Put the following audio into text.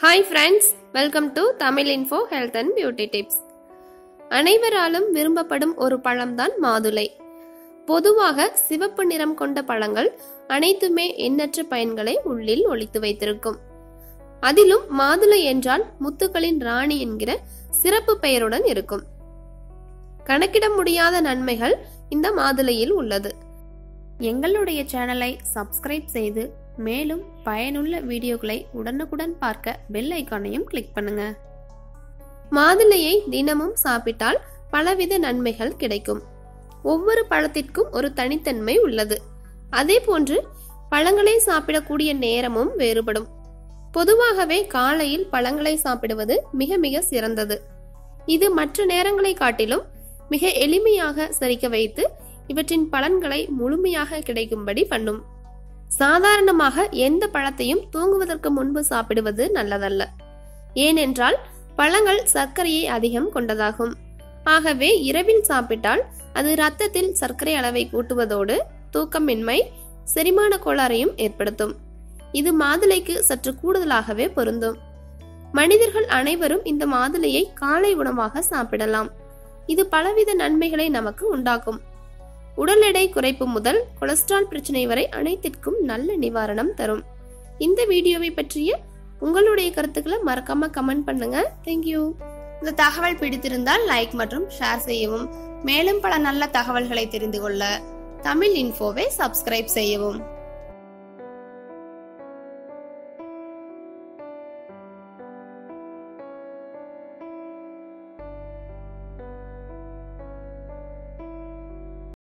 hi friends welcome to Tamil info health and beauty tips அனைவராலும் விரும்பப்படும் ஒரு பழம்தான் மாதுளை பொதுவாக சிவப்பு நிறம் கொண்ட பழங்கள் அனைத்துமே எண்ணற்ற பயன்களை உள்ளில் ஒளித்து வைத்திருக்கும் அதிலும் மாதுளை என்றால் முத்துக்களின் ராணி என்கிற சிறப்பு பெயருடன் இருக்கும் கணக்கிட முடியாத நன்மைகள் இந்த மாதுளையில் உள்ளது எங்களுடைய சேனலை சப்ஸ்கிரைப் செய்து மேலும் பயனுள்ள வீடியோக்களை உடனுக்குடன் பார்க்க பெல் ஐக்கானையும் கிளிக் பண்ணுங்க மாதுளையை தினமும் சாப்பிட்டால் பலவித நன்மைகள் கிடைக்கும் ஒவ்வொரு பழத்திற்கும் ஒரு தனித்தன்மை உள்ளது அதே போன்று பழங்களை சாப்பிடக்கூடிய நேரமும் வேறுபடும் பொதுவாகவே காலையில் பழங்களை சாப்பிடுவது மிக மிக சிறந்தது இது மற்ற நேரங்களை காட்டிலும் மிக எளிமையாக செரிக்க வைத்து இவற்றின் பலன்களை முழுமையாக கிடைக்கும்படி பண்ணும் சாதாரணமாக எந்த பழத்தையும் தூங்குவதற்கு முன்பு சாப்பிடுவது நல்லதல்ல ஏனென்றால் பழங்கள் சர்க்கரையை அதிகம் கொண்டதாகும் ஆகவே இரவில் சாப்பிட்டால் அது இரத்தத்தில் சர்க்கரை அளவை கூட்டுவதோடு தூக்கமின்மை செரிமான கோளாறையும் ஏற்படுத்தும் இது மாதுளைக்கு சற்று கூடுதலாகவே பொருந்தும் மனிதர்கள் அனைவரும் இந்த மாதுளையை காலை உணவாக சாப்பிடலாம் இது பலவித நன்மைகளை நமக்கு உண்டாக்கும் உடல் எடை குறைப்பு முதல் கொலஸ்ட்ரால் பிரச்சனை வரை அனைத்திற்கும் நல்ல நிவாரணம் தரும் இந்த வீடியோவை பற்றிய உங்களுடைய கருத்துக்களை மறக்காம கமெண்ட் பண்ணுங்க தேங்க்யூ இந்த தகவல் பிடித்திருந்தால் லைக் மற்றும் ஷேர் செய்யவும் மேலும் பல நல்ல தகவல்களை தெரிந்து கொள்ள தமிழ் இன்ஃபோவை சப்ஸ்கிரைப் செய்யவும்